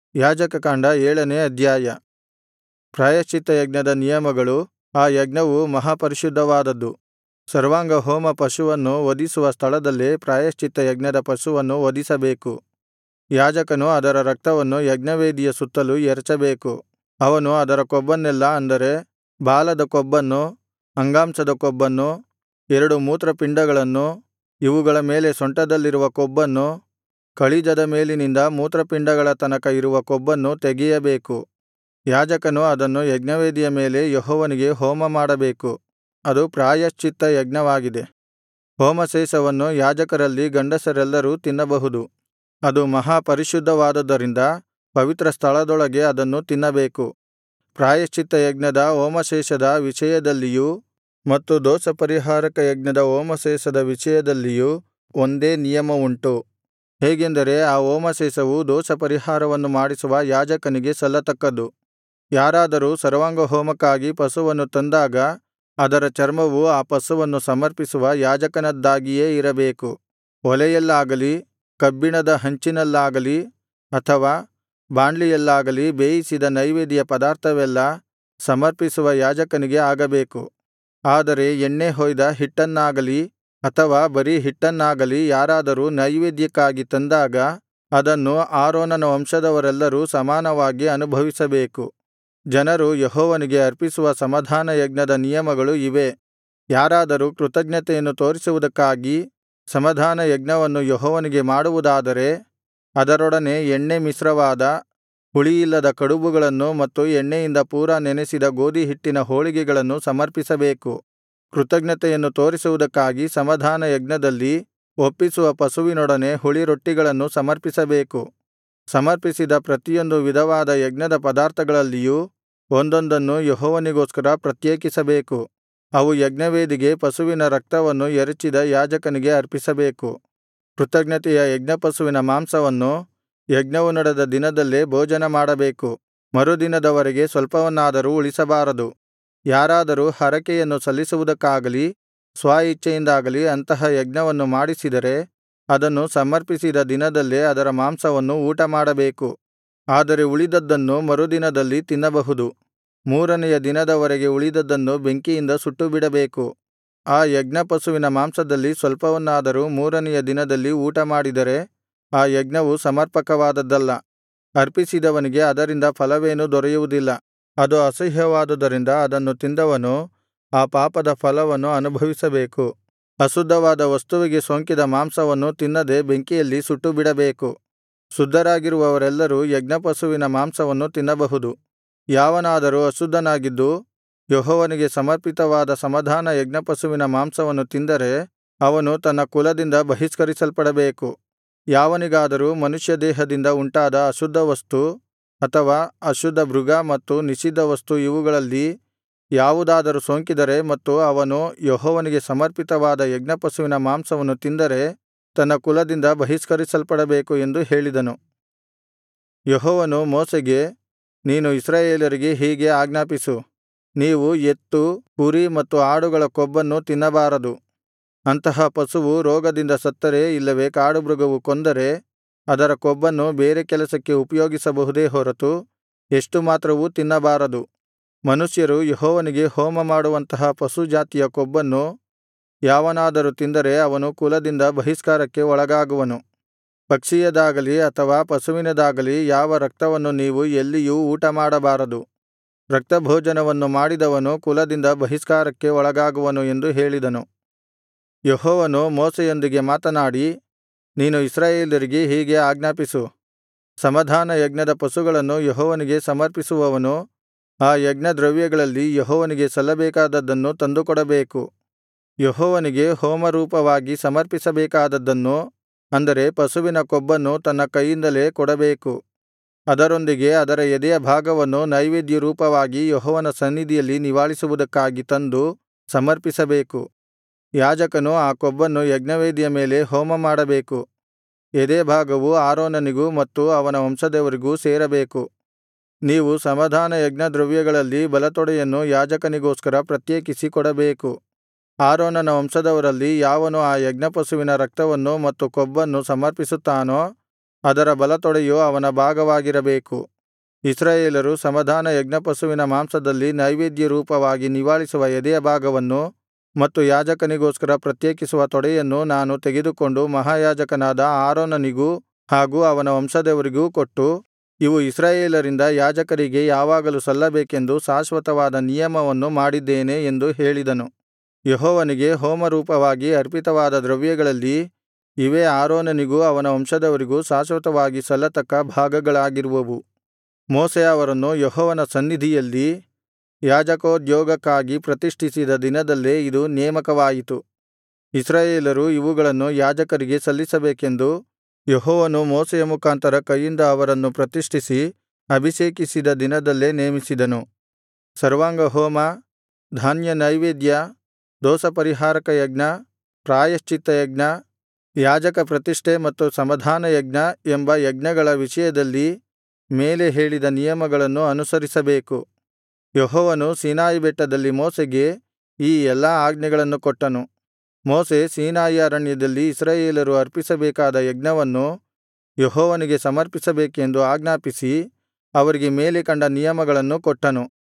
ಯಾಜಕಕಾಂಡ ಏಳನೇ ಅಧ್ಯಾಯ ಪ್ರಾಯಶ್ಚಿತ್ತಯಜ್ಞದ ನಿಯಮಗಳು ಆ ಯಜ್ಞವು ಮಹಾಪರಿಶುದ್ಧವಾದದ್ದು ಸರ್ವಾಂಗಹೋಮ ಪಶುವನ್ನು ವಧಿಸುವ ಸ್ಥಳದಲ್ಲೇ ಪ್ರಾಯಶ್ಚಿತ್ತಯಜ್ಞದ ಪಶುವನ್ನು ವಧಿಸಬೇಕು ಯಾಜಕನು ಅದರ ರಕ್ತವನ್ನು ಯಜ್ಞವೇದಿಯ ಸುತ್ತಲೂ ಎರಚಬೇಕು ಅವನು ಅದರ ಕೊಬ್ಬನ್ನೆಲ್ಲಾ ಅಂದರೆ ಬಾಲದ ಕೊಬ್ಬನ್ನು ಅಂಗಾಂಶದ ಕೊಬ್ಬನ್ನು ಎರಡು ಮೂತ್ರಪಿಂಡಗಳನ್ನು ಇವುಗಳ ಮೇಲೆ ಸೊಂಟದಲ್ಲಿರುವ ಕೊಬ್ಬನ್ನು ಕಳಿಜದ ಮೇಲಿನಿಂದ ಮೂತ್ರಪಿಂಡಗಳ ತನಕ ಇರುವ ಕೊಬ್ಬನ್ನು ತೆಗೆಯಬೇಕು ಯಾಜಕನು ಅದನ್ನು ಯಜ್ಞವೇದಿಯ ಮೇಲೆ ಯೆಹೋವನಿಗೆ ಹೋಮಮಾಡಬೇಕು ಅದು ಪ್ರಾಯಶ್ಚಿತ್ತ ಯಜ್ಞವಾಗಿದೆ ಹೋಮಶೇಷವನ್ನು ಯಾಜಕರಲ್ಲಿ ಗಂಡಸರೆಲ್ಲರೂ ತಿನ್ನಬಹುದು ಅದು ಮಹಾಪರಿಶುದ್ಧವಾದುದರಿಂದ ಪವಿತ್ರ ಸ್ಥಳದೊಳಗೆ ಅದನ್ನು ತಿನ್ನಬೇಕು ಪ್ರಾಯಶ್ಚಿತ್ತಯಜ್ಞದ ಹೋಮಶೇಷದ ವಿಷಯದಲ್ಲಿಯೂ ಮತ್ತು ದೋಷಪರಿಹಾರಕ ಯಜ್ಞದ ಹೋಮಶೇಷದ ವಿಷಯದಲ್ಲಿಯೂ ಒಂದೇ ನಿಯಮವುಂಟು ಹೇಗೆಂದರೆ ಆ ಹೋಮಶೇಷವು ದೋಷಪರಿಹಾರವನ್ನು ಮಾಡಿಸುವ ಯಾಜಕನಿಗೆ ಸಲ್ಲತಕ್ಕದ್ದು ಯಾರಾದರೂ ಸರ್ವಾಂಗಹೋಮಕ್ಕಾಗಿ ಪಶುವನ್ನು ತಂದಾಗ ಅದರ ಚರ್ಮವು ಆ ಪಶುವನ್ನು ಸಮರ್ಪಿಸುವ ಯಾಜಕನದ್ದಾಗಿಯೇ ಇರಬೇಕು ಒಲೆಯಲ್ಲಾಗಲಿ ಕಬ್ಬಿಣದ ಹಂಚಿನಲ್ಲಾಗಲಿ ಅಥವಾ ಬಾಂಡ್ಲಿಯಲ್ಲಾಗಲಿ ಬೇಯಿಸಿದ ನೈವೇದ್ಯ ಪದಾರ್ಥವೆಲ್ಲಾ ಸಮರ್ಪಿಸುವ ಯಾಜಕನಿಗೆ ಆಗಬೇಕು ಆದರೆ ಎಣ್ಣೆ ಹೊಯ್ದ ಹಿಟ್ಟನ್ನಾಗಲಿ ಅಥವಾ ಬರೀ ಹಿಟ್ಟನ್ನಾಗಲಿ ಯಾರಾದರೂ ನೈವೇದ್ಯಕ್ಕಾಗಿ ತಂದಾಗ ಅದನ್ನು ಆರೋನನ ವಂಶದವರೆಲ್ಲರೂ ಸಮಾನವಾಗಿ ಅನುಭವಿಸಬೇಕು ಜನರು ಯೆಹೋವನಿಗೆ ಅರ್ಪಿಸುವ ಸಮಾಧಾನಯಜ್ಞದ ನಿಯಮಗಳು ಇವೇ ಯಾರಾದರೂ ಕೃತಜ್ಞತೆಯನ್ನು ತೋರಿಸುವುದಕ್ಕಾಗಿ ಸಮಾಧಾನಯಜ್ಞವನ್ನು ಯೆಹೋವನಿಗೆ ಮಾಡುವುದಾದರೆ ಅದರೊಡನೆ ಎಣ್ಣೆ ಮಿಶ್ರವಾದ ಹುಳಿಯಿಲ್ಲದ ಕಡುಬುಗಳನ್ನು ಮತ್ತು ಎಣ್ಣೆಯಿಂದ ಪೂರಾ ನೆನೆಸಿದ ಗೋದಿಹಿಟ್ಟಿನ ಹೋಳಿಗೆಗಳನ್ನು ಸಮರ್ಪಿಸಬೇಕು ಕೃತಜ್ಞತೆಯನ್ನು ತೋರಿಸುವುದಕ್ಕಾಗಿ ಸಮಾಧಾನಯಜ್ಞದಲ್ಲಿ ಒಪ್ಪಿಸುವ ಪಶುವಿನೊಡನೆ ಹುಳಿರೊಟ್ಟಿಗಳನ್ನು ಸಮರ್ಪಿಸಬೇಕು ಸಮರ್ಪಿಸಿದ ಪ್ರತಿಯೊಂದು ವಿಧವಾದ ಯಜ್ಞದ ಪದಾರ್ಥಗಳಲ್ಲಿಯೂ ಒಂದೊಂದನ್ನು ಯೆಹೋವನಿಗೋಸ್ಕರ ಪ್ರತ್ಯೇಕಿಸಬೇಕು ಅವು ಯಜ್ಞವೇದಿಗೆ ಪಶುವಿನ ರಕ್ತವನ್ನು ಎರಚಿದ ಯಾಜಕನಿಗೆ ಅರ್ಪಿಸಬೇಕು ಕೃತಜ್ಞತೆಯ ಯಜ್ಞಪಶುವಿನ ಮಾಂಸವನ್ನು ಯಜ್ಞವು ನಡೆದ ದಿನದಲ್ಲೇ ಭೋಜನಮಾಡಬೇಕು ಮರುದಿನದವರೆಗೆ ಸ್ವಲ್ಪವನ್ನಾದರೂ ಉಳಿಸಬಾರದು ಯಾರಾದರೂ ಹರಕೆಯನ್ನು ಸಲ್ಲಿಸುವುದಕ್ಕಾಗಲಿ ಸ್ವ ಇಚ್ಛೆಯಿಂದಾಗಲಿ ಅಂತಹ ಯಜ್ಞವನ್ನು ಮಾಡಿಸಿದರೆ ಅದನ್ನು ಸಮರ್ಪಿಸಿದ ದಿನದಲ್ಲೇ ಅದರ ಮಾಂಸವನ್ನು ಊಟಮಾಡಬೇಕು ಆದರೆ ಉಳಿದದ್ದನ್ನು ಮರುದಿನದಲ್ಲಿ ತಿನ್ನಬಹುದು ಮೂರನೆಯ ದಿನದವರೆಗೆ ಉಳಿದದ್ದನ್ನು ಬೆಂಕಿಯಿಂದ ಸುಟ್ಟುಬಿಡಬೇಕು ಆ ಯಜ್ಞಪಶುವಿನ ಮಾಂಸದಲ್ಲಿ ಸ್ವಲ್ಪವನ್ನಾದರೂ ಮೂರನೆಯ ದಿನದಲ್ಲಿ ಊಟಮಾಡಿದರೆ ಆ ಯಜ್ಞವು ಸಮರ್ಪಕವಾದದ್ದಲ್ಲ ಅರ್ಪಿಸಿದವನಿಗೆ ಅದರಿಂದ ಫಲವೇನೂ ದೊರೆಯುವುದಿಲ್ಲ ಅದು ಅಸಹ್ಯವಾದುದರಿಂದ ಅದನ್ನು ತಿಂದವನು ಆ ಪಾಪದ ಫಲವನ್ನು ಅನುಭವಿಸಬೇಕು ಅಶುದ್ಧವಾದ ವಸ್ತುವಿಗೆ ಸೋಂಕಿದ ಮಾಂಸವನ್ನು ತಿನ್ನದೆ ಬೆಂಕಿಯಲ್ಲಿ ಸುಟ್ಟುಬಿಡಬೇಕು ಶುದ್ಧರಾಗಿರುವವರೆಲ್ಲರೂ ಯಜ್ಞಪಶುವಿನ ಮಾಂಸವನ್ನು ತಿನ್ನಬಹುದು ಯಾವನಾದರೂ ಅಶುದ್ಧನಾಗಿದ್ದು ಯೆಹೋವನಿಗೆ ಸಮರ್ಪಿತವಾದ ಸಮಾಧಾನ ಯಜ್ಞಪಶುವಿನ ಮಾಂಸವನ್ನು ತಿಂದರೆ ಅವನು ತನ್ನ ಕುಲದಿಂದ ಬಹಿಷ್ಕರಿಸಲ್ಪಡಬೇಕು ಯಾವನಿಗಾದರೂ ಮನುಷ್ಯದೇಹದಿಂದ ಉಂಟಾದ ಅಶುದ್ಧ ವಸ್ತು ಅಥವಾ ಅಶುದ್ಧ ಮೃಗ ಮತ್ತು ನಿಷಿದ್ಧ ವಸ್ತು ಇವುಗಳಲ್ಲಿ ಯಾವುದಾದರೂ ಸೋಂಕಿದರೆ ಮತ್ತು ಅವನು ಯೆಹೋವನಿಗೆ ಸಮರ್ಪಿತವಾದ ಯಜ್ಞಪಶುವಿನ ಮಾಂಸವನ್ನು ತಿಂದರೆ ತನ್ನ ಕುಲದಿಂದ ಬಹಿಷ್ಕರಿಸಲ್ಪಡಬೇಕು ಎಂದು ಹೇಳಿದನು ಯೆಹೋವನು ಮೋಶೆಗೆ ನೀನು ಇಸ್ರಾಯೇಲರಿಗೆ ಹೀಗೆ ಆಜ್ಞಾಪಿಸು ನೀವು ಎತ್ತು ಕುರಿ ಮತ್ತು ಆಡುಗಳ ಕೊಬ್ಬನ್ನು ತಿನ್ನಬಾರದು ಅಂತಹ ಪಶುವು ರೋಗದಿಂದ ಸತ್ತರೆ ಇಲ್ಲವೇ ಕಾಡುಮೃಗವು ಕೊಂದರೆ ಅದರ ಕೊಬ್ಬನ್ನು ಬೇರೆ ಕೆಲಸಕ್ಕೆ ಉಪಯೋಗಿಸಬಹುದೇ ಹೊರತು ಎಷ್ಟು ಮಾತ್ರವೂ ತಿನ್ನಬಾರದು ಮನುಷ್ಯರು ಯೆಹೋವನಿಗೆ ಹೋಮಮಾಡುವಂತಹ ಪಶುಜಾತಿಯ ಕೊಬ್ಬನ್ನು ಯಾವನಾದರೂ ತಿಂದರೆ ಅವನು ಕುಲದಿಂದ ಬಹಿಷ್ಕಾರಕ್ಕೆ ಒಳಗಾಗುವನು ಪಕ್ಷಿಯದಾಗಲಿ ಅಥವಾ ಪಶುವಿನದಾಗಲಿ ಯಾವ ರಕ್ತವನ್ನು ನೀವು ಎಲ್ಲಿಯೂ ಊಟಮಾಡಬಾರದು ರಕ್ತಭೋಜನವನ್ನು ಮಾಡಿದವನು ಕುಲದಿಂದ ಬಹಿಷ್ಕಾರಕ್ಕೆ ಒಳಗಾಗುವನು ಎಂದು ಹೇಳಿದನು ಯೆಹೋವನು ಮೋಶೆಯೊಂದಿಗೆ ಮಾತನಾಡಿ ನೀನು ಇಸ್ರಾಯೇಲರಿಗೆ ಹೀಗೆ ಆಜ್ಞಾಪಿಸು ಸಮಾಧಾನ ಯಜ್ಞದ ಪಶುಗಳನ್ನು ಯೆಹೋವನಿಗೆ ಸಮರ್ಪಿಸುವವನು ಆ ಯಜ್ಞದ್ರವ್ಯಗಳಲ್ಲಿ ಯೆಹೋವನಿಗೆ ಸಲ್ಲಬೇಕಾದದ್ದನ್ನು ತಂದುಕೊಡಬೇಕು ಯೆಹೋವನಿಗೆ ಹೋಮರೂಪವಾಗಿ ಸಮರ್ಪಿಸಬೇಕಾದದ್ದನ್ನು ಅಂದರೆ ಪಶುವಿನ ಕೊಬ್ಬನ್ನು ತನ್ನ ಕೈಯಿಂದಲೇ ಕೊಡಬೇಕು ಅದರೊಂದಿಗೆ ಅದರ ಎದೆಯ ಭಾಗವನ್ನು ನೈವೇದ್ಯರೂಪವಾಗಿ ಯೆಹೋವನ ಸನ್ನಿಧಿಯಲ್ಲಿ ನಿವಾಳಿಸುವುದಕ್ಕಾಗಿ ತಂದು ಸಮರ್ಪಿಸಬೇಕು ಯಾಜಕನು ಆ ಕೊಬ್ಬನ್ನು ಯಜ್ಞವೇದಿಯ ಮೇಲೆ ಹೋಮಮಾಡಬೇಕು ಎದೆ ಭಾಗವು ಆರೋನನಿಗೂ ಮತ್ತು ಅವನ ವಂಶದವರಿಗೂ ಸೇರಬೇಕು ನೀವು ಸಮಾಧಾನ ಯಜ್ಞದ್ರವ್ಯಗಳಲ್ಲಿ ಬಲತೊಡೆಯನ್ನು ಯಾಜಕನಿಗೋಸ್ಕರ ಪ್ರತ್ಯೇಕಿಸಿ ಕೊಡಬೇಕು ಆರೋನನ ವಂಶದವರಲ್ಲಿ ಯಾವನು ಆ ಯಜ್ಞಪಶುವಿನ ರಕ್ತವನ್ನು ಮತ್ತು ಕೊಬ್ಬನ್ನು ಸಮರ್ಪಿಸುತ್ತಾನೋ ಅದರ ಬಲತೊಡೆಯು ಅವನ ಭಾಗವಾಗಿರಬೇಕು ಇಸ್ರಾಯೇಲರು ಸಮಾಧಾನ ಯಜ್ಞಪಶುವಿನ ಮಾಂಸದಲ್ಲಿ ನೈವೇದ್ಯರೂಪವಾಗಿ ನಿವಾಳಿಸುವ ಎದೆಯ ಭಾಗವನ್ನು ಮತ್ತು ಯಾಜಕನಿಗೋಸ್ಕರ ಪ್ರತ್ಯೇಕಿಸುವ ತೊಡೆಯನ್ನು ನಾನು ತೆಗೆದುಕೊಂಡು ಮಹಾಯಾಜಕನಾದ ಆರೋನನಿಗೂ ಹಾಗೂ ಅವನ ವಂಶದವರಿಗೂ ಕೊಟ್ಟು ಇವು ಇಸ್ರಾಯೇಲರಿಂದ ಯಾಜಕರಿಗೆ ಯಾವಾಗಲೂ ಸಲ್ಲಬೇಕೆಂದು ಶಾಶ್ವತವಾದ ನಿಯಮವನ್ನು ಮಾಡಿದ್ದೇನೆ ಎಂದು ಹೇಳಿದನು ಯೆಹೋವನಿಗೆ ಹೋಮರೂಪವಾಗಿ ಅರ್ಪಿತವಾದ ದ್ರವ್ಯಗಳಲ್ಲಿ ಇವೇ ಆರೋನನಿಗೂ ಅವನ ವಂಶದವರಿಗೂ ಶಾಶ್ವತವಾಗಿ ಸಲ್ಲತಕ್ಕ ಭಾಗಗಳಾಗಿರುವವು ಮೋಶೆ ಅವರನ್ನು ಯೆಹೋವನ ಸನ್ನಿಧಿಯಲ್ಲಿ ಯಾಜಕೋದ್ಯೋಗಕ್ಕಾಗಿ ಪ್ರತಿಷ್ಠಿಸಿದ ದಿನದಲ್ಲೇ ಇದು ನೇಮಕವಾಯಿತು ಇಸ್ರಾಯೇಲರು ಇವುಗಳನ್ನು ಯಾಜಕರಿಗೆ ಸಲ್ಲಿಸಬೇಕೆಂದು ಯೆಹೋವನು ಮೋಶೆಯ ಮುಖಾಂತರ ಕೈಯಿಂದ ಅವರನ್ನು ಪ್ರತಿಷ್ಠಿಸಿ ಅಭಿಷೇಕಿಸಿದ ದಿನದಲ್ಲೇ ನೇಮಿಸಿದನು ಸರ್ವಾಂಗಹೋಮ ಧಾನ್ಯನೈವೇದ್ಯ ದೋಷಪರಿಹಾರಕ ಯಜ್ಞ ಪ್ರಾಯಶ್ಚಿತ್ತಯಜ್ಞ ಯಾಜಕ ಪ್ರತಿಷ್ಠೆ ಮತ್ತು ಸಮಾಧಾನಯಜ್ಞ ಎಂಬ ಯಜ್ಞಗಳ ವಿಷಯದಲ್ಲಿ ಮೇಲೆ ಹೇಳಿದ ನಿಯಮಗಳನ್ನು ಅನುಸರಿಸಬೇಕು ಯೆಹೋವನು ಸೀನಾಯಿ ಬೆಟ್ಟದಲ್ಲಿ ಮೋಶೆಗೆ ಈ ಎಲ್ಲಾ ಆಜ್ಞೆಗಳನ್ನು ಕೊಟ್ಟನು ಮೋಶೆ ಸೀನಾಯಿ ಅರಣ್ಯದಲ್ಲಿ ಇಸ್ರಾಯೇಲರು ಅರ್ಪಿಸಬೇಕಾದ ಯಜ್ಞವನ್ನು ಯೆಹೋವನಿಗೆ ಸಮರ್ಪಿಸಬೇಕೆಂದು ಆಜ್ಞಾಪಿಸಿ ಅವರಿಗೆ ಮೇಲೆ ಕಂಡ ನಿಯಮಗಳನ್ನು ಕೊಟ್ಟನು